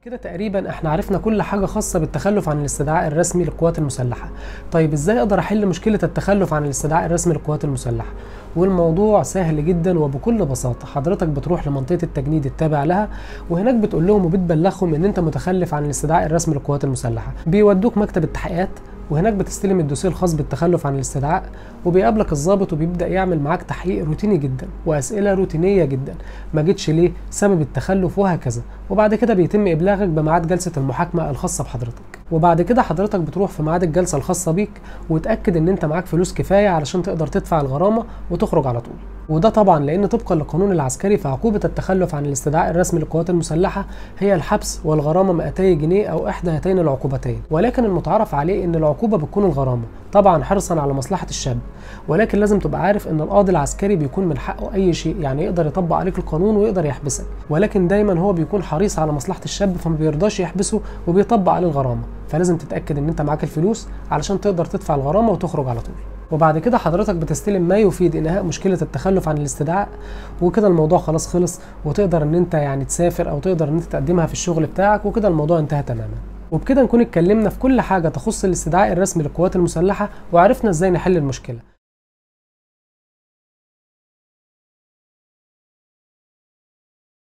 كده تقريبا احنا عرفنا كل حاجة خاصة بالتخلف عن الاستدعاء الرسمي للقوات المسلحة طيب ازاي اقدر احل مشكلة التخلف عن الاستدعاء الرسمي للقوات المسلحة والموضوع سهل جدا وبكل بساطة حضرتك بتروح لمنطقة التجنيد التابع لها وهناك بتقول لهم وبتبلغهم ان انت متخلف عن الاستدعاء الرسمي للقوات المسلحة بيودوك مكتب التحقيقات وهناك بتستلم الدوسيه الخاص بالتخلف عن الاستدعاء وبيقابلك الضابط وبيبدا يعمل معاك تحقيق روتيني جدا واسئله روتينيه جدا ما جيتش ليه سبب التخلف وهكذا وبعد كده بيتم ابلاغك بميعاد جلسه المحاكمه الخاصه بحضرتك وبعد كده حضرتك بتروح في ميعاد الجلسه الخاصه بيك وتاكد ان انت معاك فلوس كفايه علشان تقدر تدفع الغرامه وتخرج على طول وده طبعا لان طبقا للقانون العسكري فعقوبه التخلف عن الاستدعاء الرسمي للقوات المسلحه هي الحبس والغرامه 200 جنيه او احدى هاتين العقوبتين ولكن المتعارف عليه ان العقوبه بتكون الغرامه طبعا حرصا على مصلحه الشاب ولكن لازم تبقى عارف ان القاضي العسكري بيكون من حقه اي شيء يعني يقدر يطبق عليك القانون ويقدر يحبسك ولكن دايما هو بيكون حريص على مصلحه الشاب فما بيرضاش يحبسه وبيطبق عليه الغرامه فلازم تتاكد ان انت معاك الفلوس علشان تقدر تدفع الغرامه وتخرج على طول وبعد كده حضرتك بتستلم ما يفيد انهاء مشكله التخلف عن الاستدعاء وكده الموضوع خلاص خلص وتقدر ان انت يعني تسافر او تقدر ان انت تقدمها في الشغل بتاعك وكده الموضوع انتهى تماما وبكده نكون اتكلمنا في كل حاجه تخص الاستدعاء الرسمي للقوات المسلحه وعرفنا ازاي نحل المشكله